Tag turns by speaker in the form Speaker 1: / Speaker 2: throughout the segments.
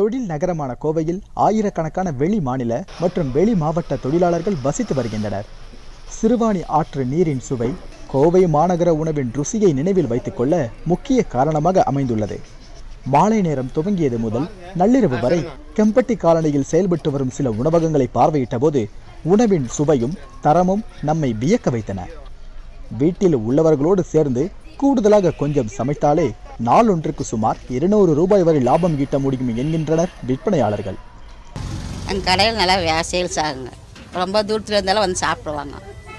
Speaker 1: தொழில் நகரமான கோவையில் ஆயிரக்கணக்கான வெளி மாநில மற்றும் வெளி மாவட்ட தொழிலாளர்கள் வசித்து வருகின்றனர் சிறுவாணி ஆற்று நீரின் சுவை கோவை மாநகர உணவின் ருசியை நினைவில் வைத்துக்கொள்ள முக்கிய காரணமாக அமைந்துள்ளது மாலை நேரம் துவங்கியது முதல் நள்ளிரவு வரை கெம்பட்டி காலனியில் செயல்பட்டு வரும் சில உணவகங்களை பார்வையிட்ட போது உணவின் சுவையும் தரமும் நம்மை வியக்க வைத்தன வீட்டில் உள்ளவர்களோடு சேர்ந்து கூடுதலாக கொஞ்சம் சமைத்தாலே நாளொன்றுக்கு சுமார் இருநூறு ரூபாய் வரை லாபம் ஈட்ட முடியும் என்கின்றனர் விற்பனையாளர்கள்
Speaker 2: எங்கள் கடையில் நல்லா வே சேல்ஸ் ஆகுங்க ரொம்ப தூரத்தில் இருந்தாலும் வந்து சாப்பிடுவாங்க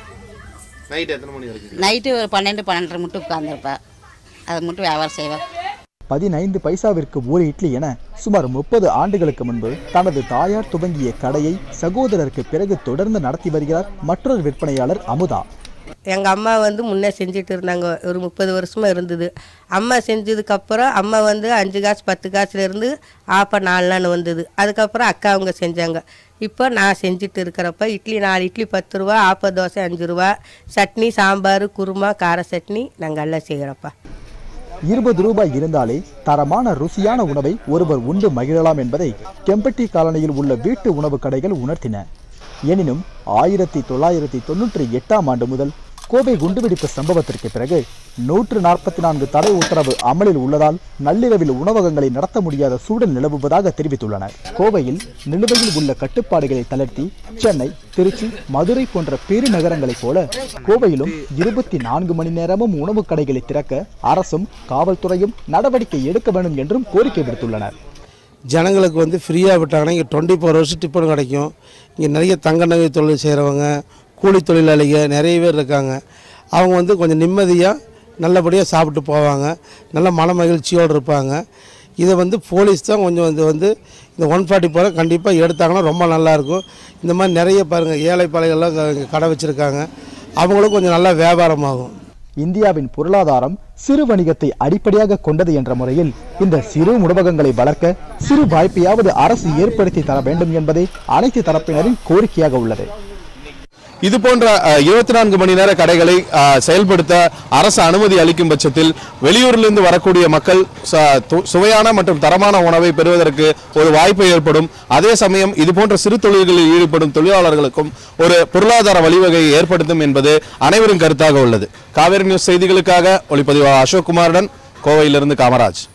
Speaker 3: நைட் எத்தனை மணி வரைக்கும்
Speaker 2: நைட்டு ஒரு பன்னெண்டு பன்னெண்டரை மட்டும் உட்காந்துருப்பேன் அதை மட்டும் வியாபாரம் செய்வேன்
Speaker 1: பதினைந்து பைசாவிற்கு ஒரு இட்லி என சுமார் முப்பது ஆண்டுகளுக்கு முன்பு தனது தாயார் துவங்கிய கடையை சகோதரருக்கு பிறகு தொடர்ந்து நடத்தி வருகிறார் மற்றொரு விற்பனையாளர் அமுதா
Speaker 4: எங்கள் அம்மா வந்து முன்னே செஞ்சுட்டு இருந்தாங்க ஒரு முப்பது வருஷமாக இருந்தது அம்மா செஞ்சதுக்கப்புறம் அம்மா வந்து அஞ்சு காசு பத்து காசுலேருந்து ஆப்பா நாலு நாள் வந்தது அதுக்கப்புறம் அக்கா அவங்க செஞ்சாங்க இப்போ நான் செஞ்சுட்டு இருக்கிறப்ப இட்லி நாலு இட்லி பத்து ரூபா ஆப்ப தோசை அஞ்சு ரூபா சட்னி சாம்பார் குருமா கார சட்னி நாங்கள் எல்லாம் செய்கிறோப்பா
Speaker 1: இருபது ரூபாய் இருந்தாலே தரமான ருசியான உணவை ஒருவர் உண்டு மகிழலாம் என்பதை கெம்பட்டி காலனியில் உள்ள வீட்டு உணவு கடைகள் உணர்த்தின எனினும் ஆயிரத்தி தொள்ளாயிரத்தி தொண்ணூற்றி எட்டாம் ஆண்டு முதல் கோவை குண்டுவெடிப்பு சம்பவத்திற்கு பிறகு நூற்று நாற்பத்தி நான்கு தடை உத்தரவு அமலில் உள்ளதால் நள்ளிரவில் உணவகங்களை நடத்த முடியாத சூழல் நிலவுவதாக தெரிவித்துள்ளனர் கோவையில் நிலுவையில் உள்ள கட்டுப்பாடுகளை தளர்த்தி சென்னை திருச்சி மதுரை போன்ற பெருநகரங்களைப் போல கோவையிலும் இருபத்தி நான்கு மணி நேரமும் உணவு கடைகளை திறக்க அரசும் காவல்துறையும் நடவடிக்கை எடுக்க வேண்டும் என்றும் கோரிக்கை விடுத்துள்ளனர்
Speaker 5: ஜனங்களுக்கு வந்து ஃப்ரீயாக விட்டாங்கன்னா இங்கே டுவெண்ட்டி ஃபோர் ஹவர்ஸ் டிஃபன் கிடைக்கும் இங்கே நிறைய தங்க நகை தொழில் செய்கிறவங்க கூலி தொழிலாளிங்க நிறைய பேர் இருக்காங்க அவங்க வந்து கொஞ்சம் நிம்மதியாக நல்லபடியாக சாப்பிட்டு போவாங்க நல்ல மன மகிழ்ச்சியோடு இருப்பாங்க இதை வந்து போலீஸ் தான் கொஞ்சம் இது வந்து இந்த ஒன் ஃபார்ட்டி போல கண்டிப்பாக எடுத்தாங்கன்னா ரொம்ப நல்லாயிருக்கும் இந்த மாதிரி நிறைய பாருங்கள் ஏழை பாளையெல்லாம் க- கடை வச்சுருக்காங்க அவங்களும் கொஞ்சம் நல்லா வியாபாரமாகும்
Speaker 1: இந்தியாவின் பொருளாதாரம் சிறு வணிகத்தை அடிப்படையாக கொண்டது என்ற முறையில் இந்த சிறு உணவகங்களை வளர்க்க சிறு வாய்ப்பையாவது அரசு ஏற்படுத்தி தர வேண்டும் என்பதே அனைத்து தரப்பினரின் கோரிக்கையாக உள்ளது
Speaker 3: இது போன்ற இருபத்தி நான்கு மணி நேர கடைகளை அஹ், செயல்படுத்த அரசு அனுமதி அளிக்கும் பட்சத்தில் வெளியூரிலிருந்து வரக்கூடிய மக்கள் ச- து- சுவையான மற்றும் தரமான உணவை பெறுவதற்கு ஒரு வாய்ப்பு ஏற்படும் அதே சமயம் இது போன்ற சிறு தொழில்களில் ஈடுபடும் தொழிலாளர்களுக்கும் ஒரு பொருளாதார வழிவகையை ஏற்படுத்தும் என்பது அனைவரும் கருத்தாக உள்ளது காவேரி நியூஸ் செய்திகளுக்காக ஒளிப்பதிவாளர் அசோக் குமாருடன் கோவையிலிருந்து காமராஜ்